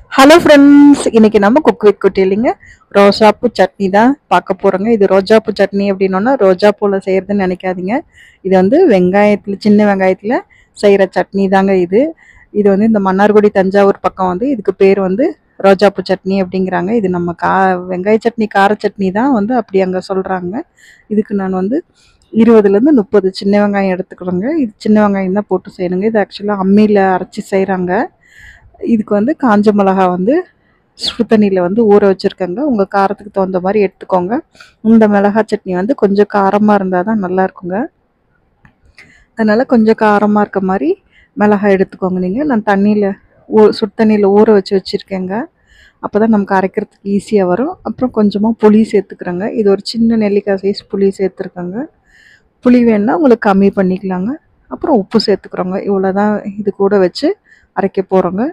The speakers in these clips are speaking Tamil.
ஹலோ ஃப்ரெண்ட்ஸ் இன்னைக்கு நம்ம குக் வித் குட்டி இல்லைங்க ரோஜாப்பூ சட்னி தான் பார்க்க போகிறோங்க இது ரோஜாப்பூ சட்னி அப்படின்னோன்னா ரோஜா பூவில் செய்கிறதுன்னு நினைக்காதீங்க இது வந்து வெங்காயத்தில் சின்ன வெங்காயத்தில் செய்கிற சட்னி தாங்க இது இது வந்து இந்த மன்னார்குடி தஞ்சாவூர் பக்கம் வந்து இதுக்கு பேர் வந்து ரோஜாப்பூ சட்னி அப்படிங்கிறாங்க இது நம்ம கா வெங்காய சட்னி கார சட்னி தான் வந்து அப்படி அங்கே சொல்கிறாங்க இதுக்கு நான் வந்து இருபதுலேருந்து முப்பது சின்ன வெங்காயம் எடுத்துக்கிறோங்க இது சின்ன வெங்காயம் தான் போட்டு செய்யணுங்க இது ஆக்சுவலாக அம்மியில் அரைச்சி செய்கிறாங்க இதுக்கு வந்து காஞ்ச மிளகா வந்து சுடு தண்ணியில் வந்து ஊற வச்சுருக்கேங்க உங்கள் காரத்துக்கு தகுந்த மாதிரி எடுத்துக்கோங்க இந்த மிளகா சட்னி வந்து கொஞ்சம் காரமாக இருந்தால் தான் நல்லா இருக்குங்க அதனால் கொஞ்சம் காரமாக இருக்க மாதிரி மிளகா எடுத்துக்கோங்க நீங்கள் நான் தண்ணியில் ஊ சுடு தண்ணியில் ஊற வச்சு வச்சுருக்கேங்க அப்போ தான் நமக்கு அரைக்கிறதுக்கு ஈஸியாக வரும் அப்புறம் கொஞ்சமாக புளி சேர்த்துக்கிறேங்க இது ஒரு சின்ன நெல்லிக்காய் சைஸ் புளி சேர்த்துருக்கேங்க புளி வேணுன்னா உங்களுக்கு கம்மி பண்ணிக்கலாங்க அப்புறம் உப்பு சேர்த்துக்கிறோங்க இவ்வளோ தான் இது கூட வச்சு அரைக்க போகிறோங்க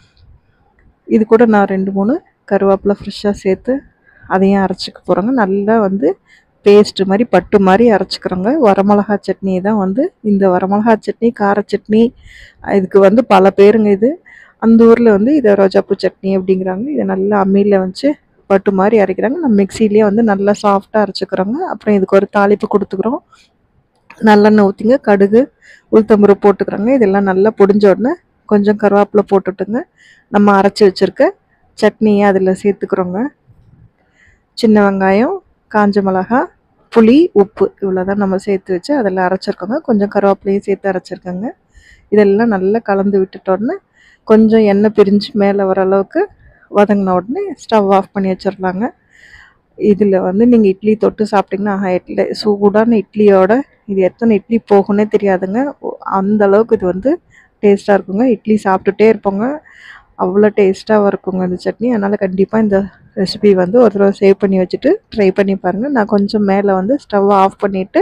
இது கூட நான் ரெண்டு மூணு கருவேப்பிலை ஃப்ரெஷ்ஷாக சேர்த்து அதையும் அரைச்சிக்க போகிறோங்க நல்லா வந்து பேஸ்ட்டு மாதிரி பட்டு மாதிரி அரைச்சிக்கிறோங்க வரமிளகா சட்னி தான் வந்து இந்த வரமிளகா சட்னி கார சட்னி இதுக்கு வந்து பல பேருங்க இது அந்த ஊரில் வந்து இதை ரோஜாப்பூ சட்னி அப்படிங்கிறாங்க இதை நல்லா அம்மியில் வச்சு பட்டு மாதிரி அரைக்கிறாங்க நம்ம மிக்சிலேயே வந்து நல்லா சாஃப்டாக அரைச்சிக்கிறோங்க அப்புறம் இதுக்கு ஒரு தாளிப்பு கொடுத்துக்கிறோம் நல்லெண்ணெய் ஊற்றிங்க கடுகு உளுத்தம்பருப்பு போட்டுக்கிறோங்க இதெல்லாம் நல்லா பொடிஞ்ச உடனே கொஞ்சம் கருவேப்பிலை போட்டுட்டுங்க நம்ம அரைச்சி வச்சுருக்க சட்னியை அதில் சேர்த்துக்கிறோங்க சின்ன வெங்காயம் காஞ்ச மிளகா புளி உப்பு இவ்வளோ தான் நம்ம சேர்த்து வச்சு அதில் அரைச்சிருக்கோங்க கொஞ்சம் கருவேப்பிலையும் சேர்த்து அரைச்சிருக்கோங்க இதெல்லாம் நல்லா கலந்து விட்டுட்டோடனே கொஞ்சம் எண்ணெய் பிரிஞ்சு மேலே வர அளவுக்கு வதங்கின உடனே ஸ்டவ் ஆஃப் பண்ணி வச்சிடலாங்க இதில் வந்து நீங்கள் இட்லி தொட்டு சாப்பிட்டிங்கன்னா ஆஹா இட்லி சூடான இட்லியோட இது எத்தனை இட்லி போகும்னே தெரியாதுங்க அந்த அளவுக்கு இது வந்து டேஸ்ட்டாக இருக்குங்க இட்லி சாப்பிட்டுட்டே இருப்போங்க அவ்வளோ டேஸ்ட்டாக இருக்குங்க இந்த சட்னி அதனால் கண்டிப்பாக இந்த ரெசிபி வந்து ஒரு தடவை சேவ் பண்ணி வச்சுட்டு ட்ரை பண்ணி பாருங்கள் நான் கொஞ்சம் மேலே வந்து ஸ்டவ்வை ஆஃப் பண்ணிவிட்டு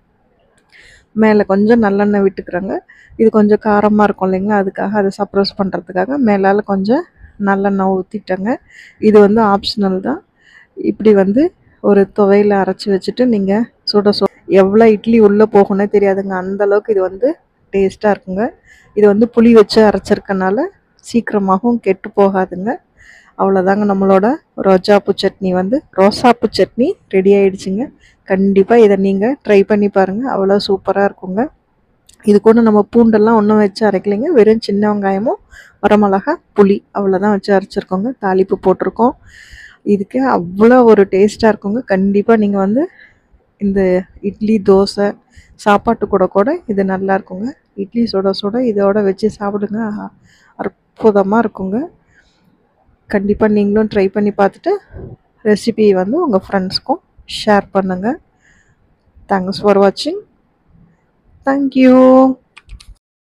மேலே கொஞ்சம் நல்லெண்ணெய் விட்டுக்கிறேங்க இது கொஞ்சம் காரமாக இருக்கும் இல்லைங்களா அதுக்காக அதை சப்ரோஸ் பண்ணுறதுக்காக மேலால் கொஞ்சம் நல்லெண்ணெய் ஊற்றிட்டேங்க இது வந்து ஆப்ஷனல் தான் இப்படி வந்து ஒரு துவையில் அரைச்சி வச்சுட்டு நீங்கள் சுட சு எவ்வளோ இட்லி உள்ளே போகும்னே தெரியாதுங்க அந்தளவுக்கு இது வந்து டேஸ்ட்டாக இருக்குங்க இது வந்து புளி வச்சு அரைச்சிருக்கனால சீக்கிரமாகவும் கெட்டு போகாதுங்க அவ்வளோதாங்க நம்மளோட ரோஜாப்பூ சட்னி வந்து ரோசாப்பூ சட்னி ரெடி ஆயிடுச்சுங்க கண்டிப்பாக இதை நீங்கள் ட்ரை பண்ணி பாருங்கள் அவ்வளோ சூப்பராக இருக்குங்க இது கூட நம்ம பூண்டெல்லாம் ஒன்றும் வச்சு அரைக்கலைங்க வெறும் சின்ன வெங்காயமும் வரமிளகா புளி அவ்வளோதான் வச்சு அரைச்சிருக்கோங்க தாளிப்பு போட்டிருக்கோம் இதுக்கு அவ்வளோ ஒரு டேஸ்ட்டாக இருக்குங்க கண்டிப்பாக நீங்கள் வந்து இந்த இட்லி தோசை சாப்பாட்டு கூட கூட இது நல்லா இருக்குங்க இட்லி சுட சுட இதோட வச்சு சாப்பிடுங்க அற்புதமாக இருக்குங்க கண்டிப்பாக நீங்களும் ட்ரை பண்ணி பார்த்துட்டு ரெசிபி வந்து உங்கள் ஃப்ரெண்ட்ஸ்க்கும் ஷேர் பண்ணுங்கள் தேங்க்ஸ் ஃபார் வாட்சிங் தேங்க்யூ